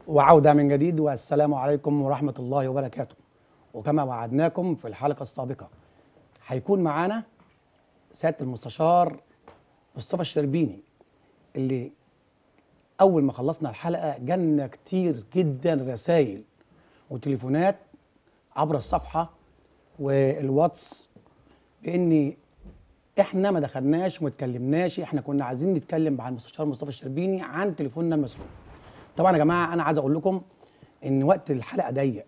وعودة من جديد والسلام عليكم ورحمة الله وبركاته وكما وعدناكم في الحلقة السابقة هيكون معانا سيادة المستشار مصطفى الشربيني اللي أول ما خلصنا الحلقة جالنا كتير جدا رسائل وتليفونات عبر الصفحة والواتس بإن احنا ما دخلناش وما اتكلمناش احنا كنا عايزين نتكلم مع المستشار مصطفى الشربيني عن تليفوننا المسروق طبعا يا جماعه انا عايز اقول لكم ان وقت الحلقه ضيق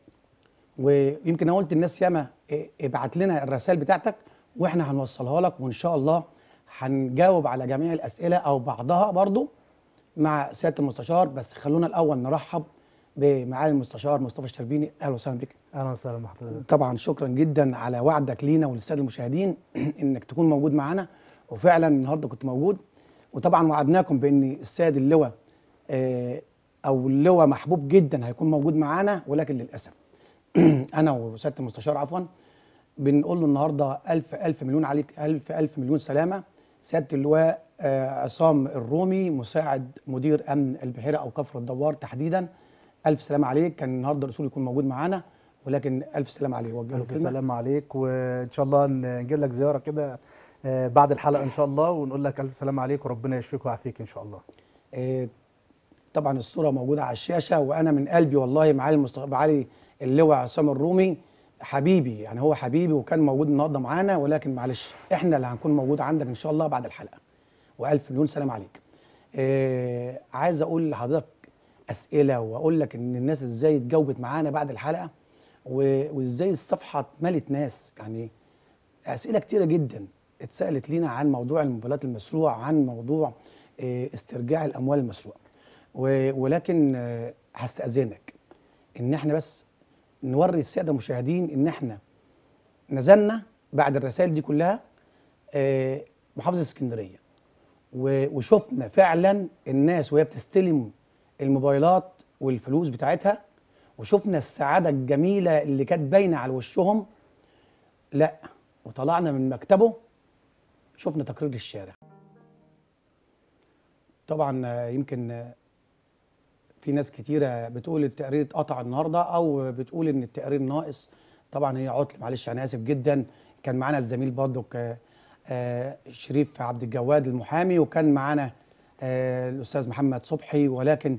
ويمكن انا قلت للناس ياما إيه، ابعت لنا الرسائل بتاعتك واحنا هنوصلها لك وان شاء الله هنجاوب على جميع الاسئله او بعضها برضو مع سياده المستشار بس خلونا الاول نرحب بمعالي المستشار مصطفى الشربيني اهلا وسهلا بك اهلا وسهلا بحضرتك طبعا شكرا جدا على وعدك لينا وللساده المشاهدين انك تكون موجود معانا وفعلا النهارده كنت موجود وطبعا وعدناكم بان السيد اللواء آه، او اللواء محبوب جدا هيكون موجود معانا ولكن للاسف انا وسياده المستشار عفوا بنقول له النهارده الف الف مليون عليك الف الف مليون سلامه سياده اللواء آه، عصام الرومي مساعد مدير امن البحيره او كفر الدوار تحديدا الف سلامه عليك كان النهارده الرسول يكون موجود معانا ولكن الف سلامه عليه وجه له الف كلمه سلام عليك وان شاء الله نجيب لك زياره كده آه، بعد الحلقه ان شاء الله ونقول لك الف سلام عليك وربنا يشفيك ويعافيك ان شاء الله آه، طبعا الصوره موجوده على الشاشه وانا من قلبي والله معالي المست... معالي اللواء عصام الرومي حبيبي يعني هو حبيبي وكان موجود النهارده معانا ولكن معلش احنا اللي هنكون موجود عندك ان شاء الله بعد الحلقه والف مليون سلام عليك آه عايز اقول لحضرتك اسئله واقول لك ان الناس ازاي اتجاوبت معانا بعد الحلقه و- وازاي الصفحه اتملت ناس يعني اسئله كتيره جدا اتسالت لينا عن موضوع الموبايلات المسروقه عن موضوع آه، استرجاع الاموال المسروقه و- ولكن آه، هستاذنك ان احنا بس نوري الساده المشاهدين ان احنا نزلنا بعد الرسائل دي كلها آه، محافظه اسكندريه و- وشفنا فعلا الناس وهي بتستلم الموبايلات والفلوس بتاعتها وشفنا السعاده الجميله اللي كانت باينه على وشهم لا وطلعنا من مكتبه شفنا تقرير الشارع طبعا آه، يمكن آه، في ناس كتيرة بتقول التقرير اتقطع النهاردة أو بتقول إن التقرير ناقص طبعا هي عطل معلش أنا آسف جدا كان معانا الزميل برضك آه، آه، شريف عبد الجواد المحامي وكان معانا آه، الأستاذ محمد صبحي ولكن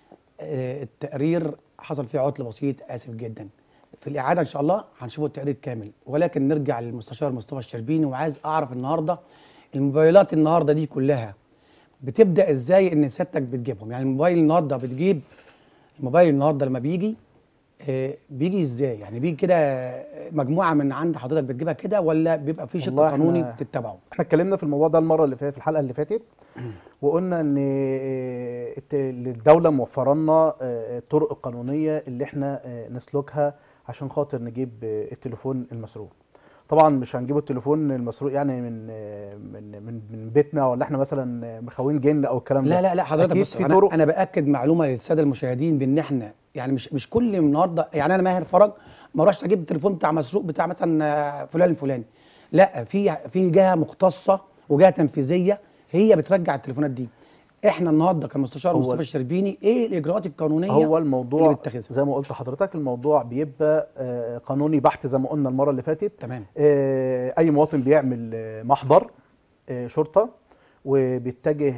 آه، التقرير حصل فيه عطل بسيط آسف جدا في الإعادة إن شاء الله هنشوف التقرير كامل ولكن نرجع للمستشار مصطفى الشربيني وعايز أعرف النهاردة الموبايلات النهاردة دي كلها بتبدا ازاي ان سيادتك بتجيبهم يعني الموبايل النهارده بتجيب الموبايل النهارده لما بيجي آه، بيجي ازاي يعني بيجي كده مجموعه من عند حضرتك بتجيبها كده ولا بيبقى في شق والله قانوني إحنا- بتتبعه احنا اتكلمنا في الموضوع ده المره اللي فاتت في الحلقه اللي فاتت وقلنا ان آه، الت- الدوله موفره لنا آه، الطرق القانونيه اللي احنا آه، نسلكها عشان خاطر نجيب آه، التليفون المسروق طبعا مش هنجيب التليفون المسروق يعني من آه، من من من بيتنا ولا احنا مثلا آه، مخاوين جن او الكلام ده لا لا لا حضرتك أكيد بص في أنا, طرق انا باكد معلومه للساده المشاهدين بان احنا يعني مش مش كل النهارده يعني انا ماهر فرج ما اروحش اجيب التليفون بتاع مسروق بتاع مثلا آه، فلان الفلاني لا في في جهه مختصه وجهه تنفيذيه هي بترجع التليفونات دي احنا النهارده كمستشار هو- مصطفى الشربيني ايه الاجراءات القانونيه هو اللي الموضوع بتتخذها. زي ما قلت لحضرتك الموضوع بيبقى آه، قانوني بحت زي ما قلنا المره اللي فاتت تمام آه، اي مواطن بيعمل آه، محضر آه، شرطه وبيتجه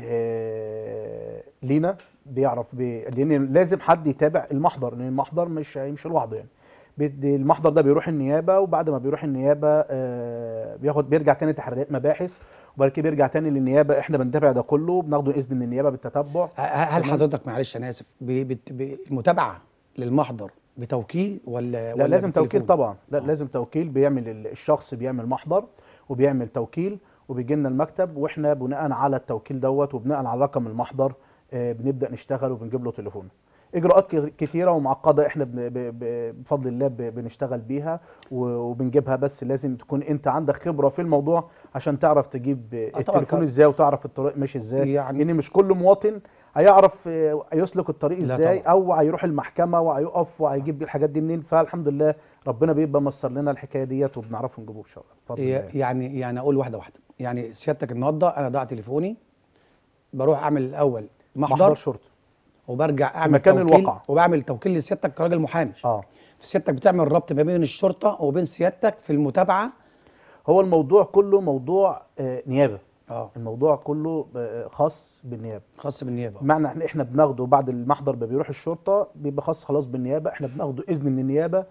آه، لينا بيعرف بي... لان لازم حد يتابع المحضر لان المحضر مش هيمشي لوحده يعني بيد- المحضر ده بيروح النيابه وبعد ما بيروح النيابه آه، بياخد بيرجع تاني تحريات مباحث وبعد كده بيرجع تاني للنيابه احنا بنتابع ده كله بناخده اذن من النيابه بالتتبع ه- هل تمام. حضرتك معلش انا اسف ب- بت- ب- المتابعه للمحضر بتوكيل ولا لا ولا لازم توكيل بالتليفون؟ طبعا لا آه. لازم توكيل بيعمل ال- الشخص بيعمل محضر وبيعمل توكيل وبيجي لنا المكتب واحنا بناء على التوكيل دوت وبناء على رقم المحضر آه، بنبدا نشتغل وبنجيب له تليفون اجراءات ك- كتيره ومعقده احنا بن- ب- ب- بفضل الله ب- بنشتغل بيها و- وبنجيبها بس لازم تكون انت عندك خبره في الموضوع عشان تعرف تجيب آه، آه، طبعاً التليفون كان- ازاي وتعرف الطريق ماشي ازاي يعني لان مش كل مواطن هيعرف آه، يسلك الطريق لا ازاي طبعاً. او هيروح المحكمه وهيقف وهيجيب الحاجات دي منين فالحمد لله ربنا بيبقى مصر لنا الحكايه ديت وبنعرفه نجيبه ان شاء الله بفضل الله يعني. يعني يعني اقول واحده واحده يعني سيادتك النهارده انا ضاع تليفوني بروح اعمل الاول محضر محضر شرطه وبرجع اعمل مكان توكيل الواقع. وبعمل توكيل لسيادتك كراجل محامي اه سيادتك بتعمل ربط ما بين الشرطه وبين سيادتك في المتابعه هو الموضوع كله موضوع آه، نيابه اه الموضوع كله آه، خاص بالنيابه خاص بالنيابه بمعنى احنا احنا بناخده بعد المحضر ما بيروح الشرطه بيبقى خاص خلاص بالنيابه احنا بناخده اذن من النيابه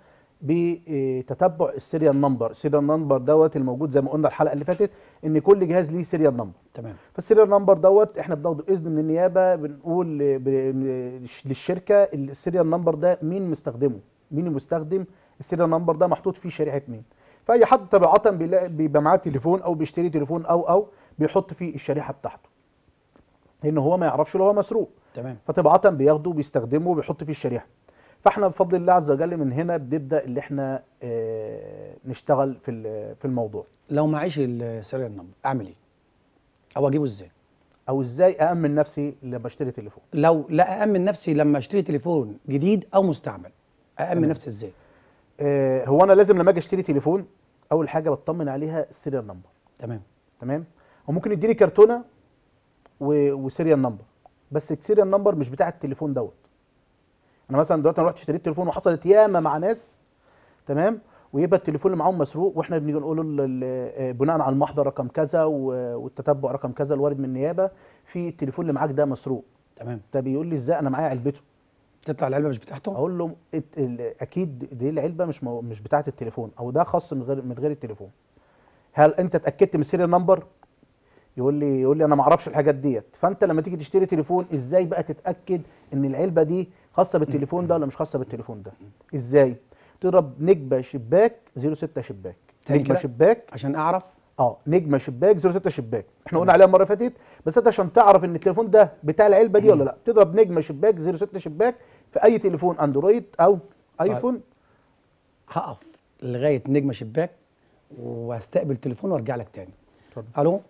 بتتبع السيريال نمبر السيريال نمبر دوت الموجود زي ما قلنا الحلقه اللي فاتت ان كل جهاز ليه سيريال نمبر تمام فالسيريال نمبر دوت احنا بناخده اذن من النيابه بنقول ل- ب- للشركه السيريال نمبر ده مين مستخدمه مين المستخدم السيريال نمبر ده محطوط فيه شريحه مين فاي حد طبيعه بيلاقي بيبقى معاه تليفون او بيشتري تليفون او او بيحط فيه الشريحه بتاعته لان هو ما يعرفش اللي هو مسروق تمام فطبيعه بياخده وبيستخدمه وبيحط فيه الشريحه فاحنا بفضل الله عز وجل من هنا بنبدا اللي احنا آه، نشتغل في ال- في الموضوع لو معيش السيريال نمبر اعمل ايه او اجيبه ازاي او ازاي اامن نفسي لما اشتري تليفون لو لا أأمن نفسي لما اشتري تليفون جديد أو مستعمل أأمن تمام. نفسي إزاي؟ آه، هو انا لازم لما اجي اشتري تليفون اول حاجه بطمن عليها السيريال نمبر تمام تمام وممكن يديني كرتونه و- وسيريال نمبر بس السيريال نمبر مش بتاع التليفون دوت انا مثلا دلوقتي انا رحت اشتريت تليفون وحصلت ياما مع ناس تمام ويبقى التليفون اللي معاهم مسروق واحنا بنيجي نقول له ال- ال- آه، بناء على المحضر رقم كذا و- والتتبع رقم كذا الوارد من النيابه في التليفون اللي معاك ده مسروق تمام طب بيقول لي ازاي انا معايا علبته تطلع العلبة مش بتاعته؟ اقول له ات- ال- اكيد دي العلبه مش مو مش بتاعه التليفون او ده خاص من غير من غير التليفون هل انت اتاكدت من السيريال نمبر يقول لي يقول لي انا ما اعرفش الحاجات ديت فانت لما تيجي تشتري تليفون ازاي بقى تتاكد ان العلبه دي خاصه بالتليفون ده ولا مش خاصه بالتليفون ده ازاي تضرب نجمه شباك 06 شباك تاني نجمه كده؟ شباك عشان أعرف اه نجمه شباك 06 شباك احنا قلنا عليها المره اللي فاتت بس انت عشان تعرف ان التليفون ده بتاع العلبه دي ولا لا تضرب نجمه شباك 06 شباك في اي تليفون اندرويد او ايفون هقف لغاية نجمة شباك وهستقبل تليفون وارجع لك تاني اتفضل. ألو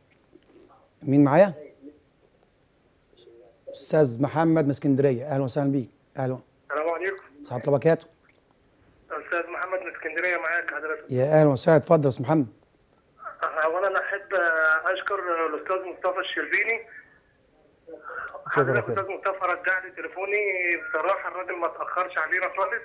مين معايا؟ أستاذ محمد من اسكندرية أهلا وسهلا بيك أهلا السلام عليكم صحة الله وبركاته استاذ محمد من اسكندريه معاك حضرتك يا أهلا وسهلا اتفضل يا أستاذ محمد اولا احب اشكر الاستاذ مصطفى الشربيني شكرا حضرتك خير. استاذ مصطفى رجع لي تليفوني بصراحه الراجل ما تاخرش علينا خالص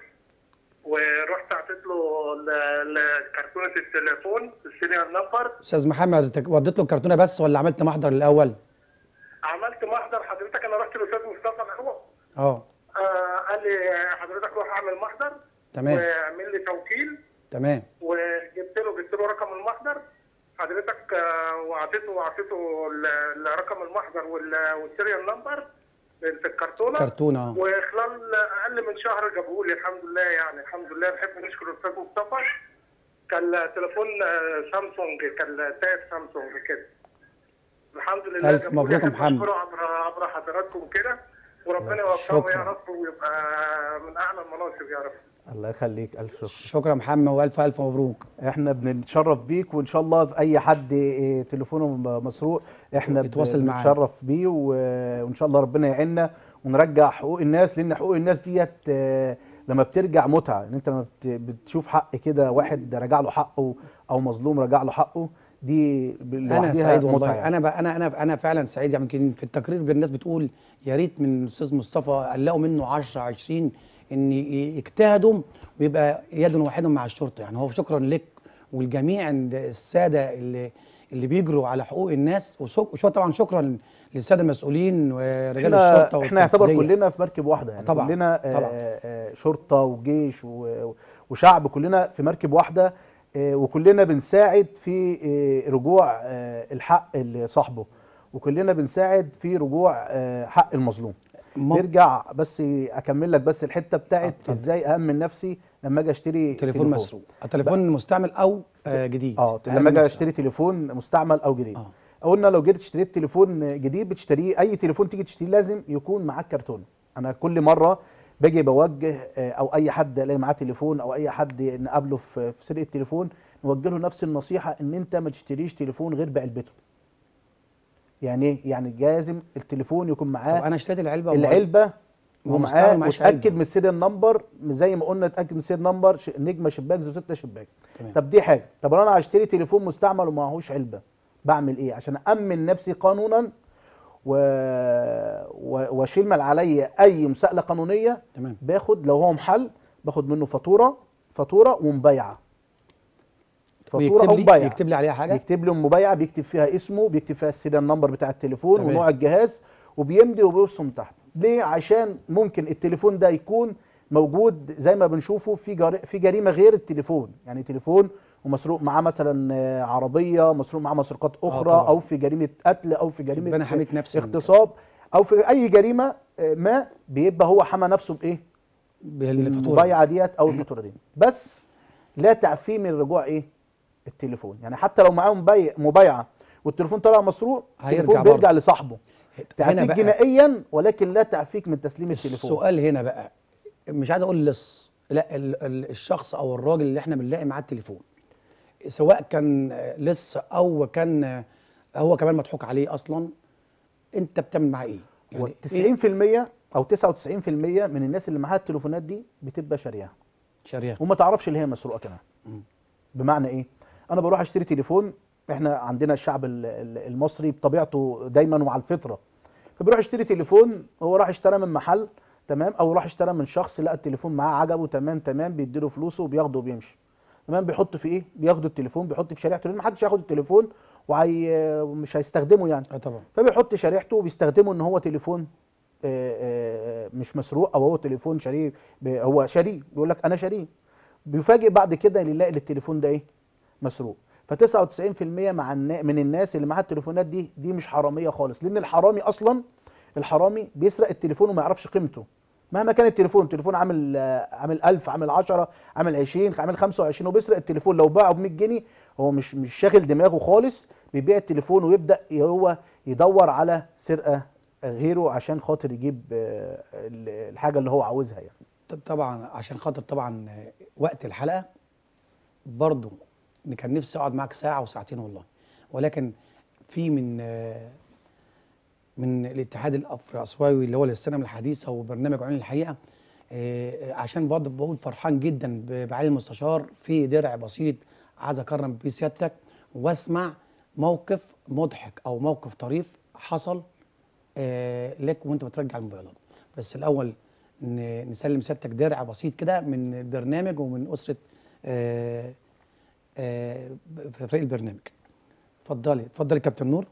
ورحت اعطيت له ل- ل- كرتونه التليفون السيريال نمبر أستاذ محمد أنت وديت له الكرتونة بس ولا عملت محضر الأول؟ عملت محضر حضرتك انا رحت للاستاذ مصطفى الاول أه آه قال لي حضرتك روح اعمل محضر تمام واعمل لي توكيل تمام وجبت له جبت له رقم المحضر حضرتك آه، واعطيته واعطيته ال- ال- رقم المحضر وال- والسيريال نمبر في الكرتونه كرتونة أه وخلال اقل من شهر جابوه لي الحمد لله يعني الحمد لله نحب نشكر الاستاذ مصطفى كان تليفون آه، سامسونج كان تايب سامسونج كده الحمد لله ألف جابوه لي. مبروك يا أحب محمد. أشكره عبر عبر حضراتكم كده وربنا يوفقه شكرا. يا رب ويبقى من اعلى المناصب يا رب الله يخليك الف شكر شكرا يا محمد والف الف مبروك احنا بنتشرف بيك وان شاء الله في اي حد إيه، تليفونه م- مسروق احنا يتواصل معانا. بنتشرف بيه و- وان شاء الله ربنا يعيننا ونرجع حقوق الناس لان حقوق الناس ديت آه، لما بترجع متعه ان انت لما بت- بتشوف حق كده واحد رجع له حقه او مظلوم رجع له حقه دي ب- انا لوحدها سعيد متعة والله يعني. انا ب... انا انا انا فعلا سعيد يعني يمكن في التقرير الناس بتقول يا ريت من الاستاذ مصطفى قلقوا منه 10 20 ان ي- يجتهدوا ويبقى يد واحده مع الشرطه يعني هو شكرا لك والجميع عند الساده اللي اللي بيجروا على حقوق الناس وشك- وشو طبعا شكرا للساده المسؤولين ورجال احنا الشرطه احنا يعتبر والتنفيذية. كلنا في مركب واحده يعني طبعاً، كلنا طبعاً. آه، آه، شرطه وجيش و- وشعب كلنا في مركب واحده آه، وكلنا بنساعد في آه، رجوع آه، الحق لصاحبه وكلنا بنساعد في رجوع آه، حق المظلوم م- نرجع بس اكمل لك بس الحته بتاعت اتفضل. ازاي امن نفسي لما اجي اشتري تليفون مسروق تليفون مستعمل او آه جديد اه أهم لما اجي نفسها. اشتري تليفون مستعمل او جديد اه قلنا لو جيت اشتريت تليفون جديد بتشتريه اي تليفون تيجي تشتريه لازم يكون معاك كرتون انا كل مره باجي بوجه آه، او اي حد الاقي معاه تليفون او اي حد نقابله في في سرقه تليفون نوجه له نفس النصيحه ان انت ما تشتريش تليفون غير بعلبته يعني ايه يعني لازم التليفون يكون طب معاه انا اشتريت العلبه العلبه هو مستعمل ومعاه معاش وتاكد علبة. من السيريال نمبر زي ما قلنا اتاكد من السيريال نمبر ش- نجمه شباك زي 6 شباك تمام. طب دي حاجه طب انا هشتري تليفون مستعمل ومعهوش علبه بعمل ايه عشان امن نفسي قانونا و... و... واشيل من عليا اي مساءله قانونيه تمام باخد لو هو محل باخد منه فاتوره فاتوره ومبايعه فاتوره ويكتب او لي مبايعه يكتب لي عليها حاجه يكتب له مبايعه بيكتب فيها اسمه بيكتب فيها السيريال نمبر بتاع التليفون تمام. ونوع الجهاز وبيمضي وبيرسم تحت ليه عشان ممكن التليفون ده يكون موجود زي ما بنشوفه في جر... في جريمه غير التليفون يعني تليفون ومسروق معاه مثلا آه، عربيه مسروق معاه مسروقات اخرى طبعا. او في جريمه قتل او في يبقى جريمه أنا حميت نفسي من- اغتصاب او في اي جريمه آه، ما بيبقى هو حمى نفسه بايه بالفاتوره المبايعه ديت او الفاتوره دي بس لا تعفيه من رجوع ايه التليفون يعني حتى لو معاه مبايع مبايعه والتليفون طلع مسروق هيرجع التليفون برضه. بيرجع لصاحبه هنا تعفيك بقى جنائيا ولكن لا تعفيك من تسليم التليفون السؤال هنا بقى مش عايز اقول لص لا ال ال الشخص او الراجل اللي احنا بنلاقي معاه التليفون سواء كان آه، لص او كان آه، هو كمان مضحوك عليه اصلا انت بتعمل معاه ايه؟ و إيه 90% او 99% من الناس اللي معاها التليفونات دي بتبقى شارياها شاريها وما تعرفش اللي هي مسروقه كمان مم. بمعنى ايه انا بروح اشتري تليفون احنا عندنا الشعب ال- ال- المصري بطبيعته دايما وعلى الفطره فبيروح يشتري تليفون هو راح اشترى من محل تمام او راح اشترى من شخص لقى التليفون معاه عجبه تمام تمام بيديله فلوسه وبياخده وبيمشي تمام بيحط في ايه بياخد التليفون بيحط في شريحته لان محدش ياخد التليفون وهي مش هيستخدمه يعني اه طبعا فبيحط شريحته وبيستخدمه ان هو تليفون آه، آه، مش مسروق او هو تليفون شاريه ب- هو شاريه بيقول لك انا شاريه بيفاجئ بعد كده اللي يلاقي التليفون ده ايه مسروق ف 99% مع النا- من الناس اللي معاها التليفونات دي دي مش حراميه خالص لان الحرامي اصلا الحرامي بيسرق التليفون وما يعرفش قيمته مهما كان التليفون التليفون عامل آه، عامل 1000 عامل 10 عامل 20 عامل 25 وبيسرق التليفون لو باعه ب 100 جنيه هو مش مش شاغل دماغه خالص بيبيع التليفون ويبدا هو يدور على سرقه غيره عشان خاطر يجيب آه، ال- الحاجه اللي هو عاوزها يعني ط- طبعا عشان خاطر طبعا آه، وقت الحلقه برضو إن كان نفسي اقعد معاك ساعه وساعتين والله ولكن في من آه، من الاتحاد الافراسواوي اللي هو للسينما الحديثه وبرنامج عيون الحقيقه آه، عشان برضه بقول فرحان جدا ب- بعلي المستشار في درع بسيط عايز اكرم بيه سيادتك واسمع موقف مضحك او موقف طريف حصل آه، لك وانت بترجع الموبايلات بس الاول ن- نسلم سيادتك درع بسيط كده من البرنامج ومن اسره آه، آه، فريق البرنامج اتفضلي اتفضلي كابتن نور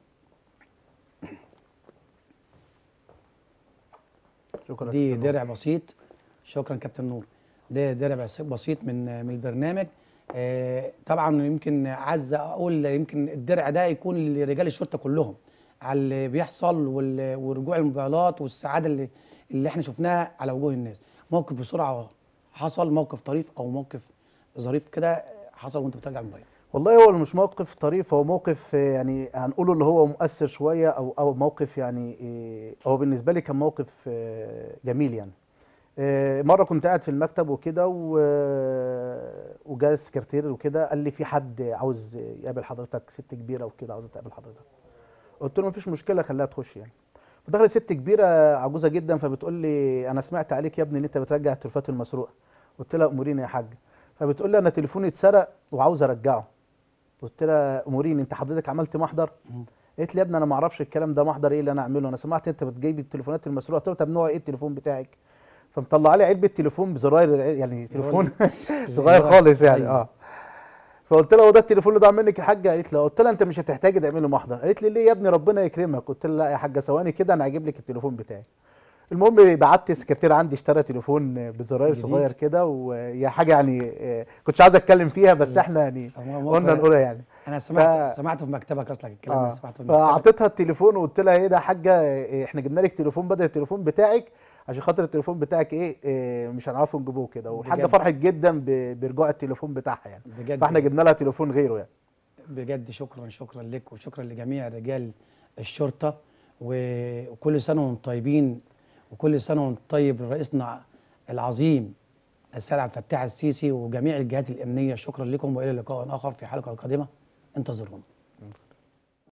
شكرا دي شكراً. درع بسيط شكرا كابتن نور ده درع بس- بسيط من من البرنامج آه، طبعا يمكن عايز اقول يمكن الدرع ده يكون لرجال الشرطه كلهم على اللي بيحصل وال- ورجوع الموبايلات والسعاده اللي اللي احنا شفناها على وجوه الناس موقف بسرعه حصل موقف طريف او موقف ظريف كده حصل وانت بترجع الموبايل والله هو مش موقف طريف هو موقف آه، يعني هنقوله اللي هو مؤثر شويه او او موقف يعني آه، هو بالنسبه لي كان موقف آه، جميل يعني آه، مره كنت قاعد في المكتب وكده و- وجاء السكرتير وكده قال لي في حد عاوز يقابل حضرتك ست كبيره وكده عاوزه تقابل حضرتك قلت له مفيش مشكله خليها تخش يعني فدخلت ست كبيره عجوزه جدا فبتقول لي انا سمعت عليك يا ابني ان انت بترجع التليفونات المسروقه قلت لها اموريني يا حاج فبتقول لي انا تليفوني اتسرق وعاوز ارجعه قلت لها اموريني انت حضرتك عملت محضر قالت لي يا ابني انا ما اعرفش الكلام ده محضر ايه اللي انا اعمله انا سمعت انت بتجيب التليفونات المسروقه قلت له طب نوع ايه التليفون بتاعك فمطلع لي علبه تليفون بزراير الع- يعني تليفون صغير الجرس. خالص يعني أيوة. اه فقلت لها هو ده التليفون اللي ضاع منك يا حاجه قالت لي قلت لها انت مش هتحتاجي تعملي محضر قالت لي ليه يا ابني ربنا يكرمك قلت لها لا يا حاجه ثواني كده انا هجيب لك التليفون بتاعي المهم بعت سكرتير عندي اشترى تليفون بزراير جديد. صغير كده وهي حاجه يعني آه، كنتش عايز اتكلم فيها بس احنا يعني هو قلنا موقف- نقولها يعني انا سمعت ف- سمعته في مكتبك اصلا الكلام ده اه سمعته في مكتبك فاعطيتها التليفون وقلت لها ايه ده يا حاجه إيه، احنا جبنا لك تليفون بدل التليفون بتاعك عشان خاطر التليفون بتاعك ايه, إيه مش هنعرفه نجيبوه كده والحاجه بجد. فرحت جدا ب- برجوع التليفون بتاعها يعني بجد فاحنا جبنا لها تليفون غيره يعني بجد شكرا شكرا لك وشكرا لجميع رجال الشرطه و- وكل سنه وانتم طيبين وكل سنه وانتم طيب لرئيسنا العظيم السيد عبد الفتاح السيسي وجميع الجهات الامنيه شكرا لكم والى لقاء اخر في حلقه قادمه انتظرونا